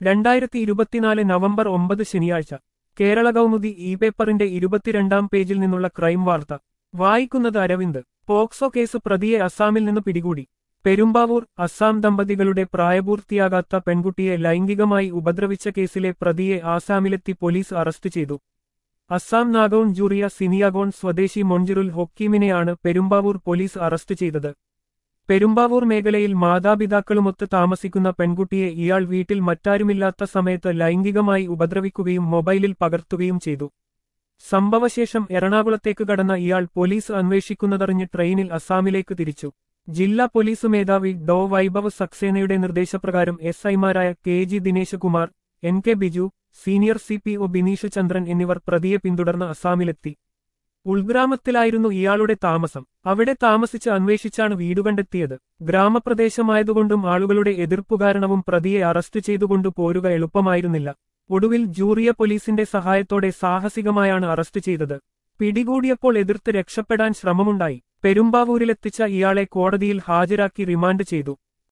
രണ്ടായിരത്തി ഇരുപത്തിനാല് നവംബർ ഒമ്പത് ശനിയാഴ്ച കേരള കൗമുദി ഇ പേപ്പറിന്റെ ഇരുപത്തിരണ്ടാം പേജിൽ നിന്നുള്ള ക്രൈം വാർത്ത വായിക്കുന്നത് അരവിന്ദ് പോക്സോ കേസ് പ്രതിയെ അസാമിൽ നിന്ന് പിടികൂടി പെരുമ്പാവൂർ അസാം ദമ്പതികളുടെ പ്രായപൂർത്തിയാകാത്ത പെൺകുട്ടിയെ ലൈംഗികമായി ഉപദ്രവിച്ച കേസിലെ പ്രതിയെ ആസാമിലെത്തി പോലീസ് അറസ്റ്റ് ചെയ്തു അസാം നാഗോൺ ജൂറിയ സിനിയാഗോൺ സ്വദേശി മൊഞ്ചിറുൽ ഹൊക്കീമിനെയാണ് പെരുമ്പാവൂർ പോലീസ് അറസ്റ്റ് ചെയ്തത് പെരുമ്പാവൂർ മേഖലയിൽ മാതാപിതാക്കളുമൊത്ത് താമസിക്കുന്ന പെൺകുട്ടിയെ ഇയാൾ വീട്ടിൽ മറ്റാരുമില്ലാത്ത സമയത്ത് ലൈംഗികമായി ഉപദ്രവിക്കുകയും മൊബൈലിൽ പകർത്തുകയും ചെയ്തു സംഭവശേഷം എറണാകുളത്തേക്ക് കടന്ന ഇയാൾ പോലീസ് അന്വേഷിക്കുന്നതറിഞ്ഞ് ട്രെയിനിൽ അസാമിലേക്ക് തിരിച്ചു ജില്ലാ പോലീസ് മേധാവി ഡോ വൈഭവ് സക്സേനയുടെ നിർദ്ദേശപ്രകാരം എസ് ഐമാരായ K G Dinesh Kumar N K Biju senior C P O Bineesh Chandran എന്നിവർ പ്രതിയെ പിന്തുടർന്ന് അസാമിലെത്തി ഉൾഗ്രാമത്തിലായിരുന്നു ഇയാളുടെ താമസം അവിടെ താമസിച്ച് അന്വേഷിച്ചാണ് വീട് കണ്ടെത്തിയത് ഗ്രാമപ്രദേശമായതുകൊണ്ടും ആളുകളുടെ എതിർപ്പു കാരണവും പ്രതിയെ അറസ്റ്റ് ചെയ്തുകൊണ്ടു പോരുക എളുപ്പമായിരുന്നില്ല ഒടുവിൽ ജൂറിയ പോലീസിന്റെ സഹായത്തോടെ സാഹസികമായാണ് അറസ്റ്റ് ചെയ്തത് പിടികൂടിയപ്പോൾ എതിർത്ത് രക്ഷപ്പെടാൻ ശ്രമമുണ്ടായി പെരുമ്പാവൂരിലെത്തിച്ച ഇയാളെ കോടതിയിൽ ഹാജരാക്കി റിമാൻഡ് ചെയ്തു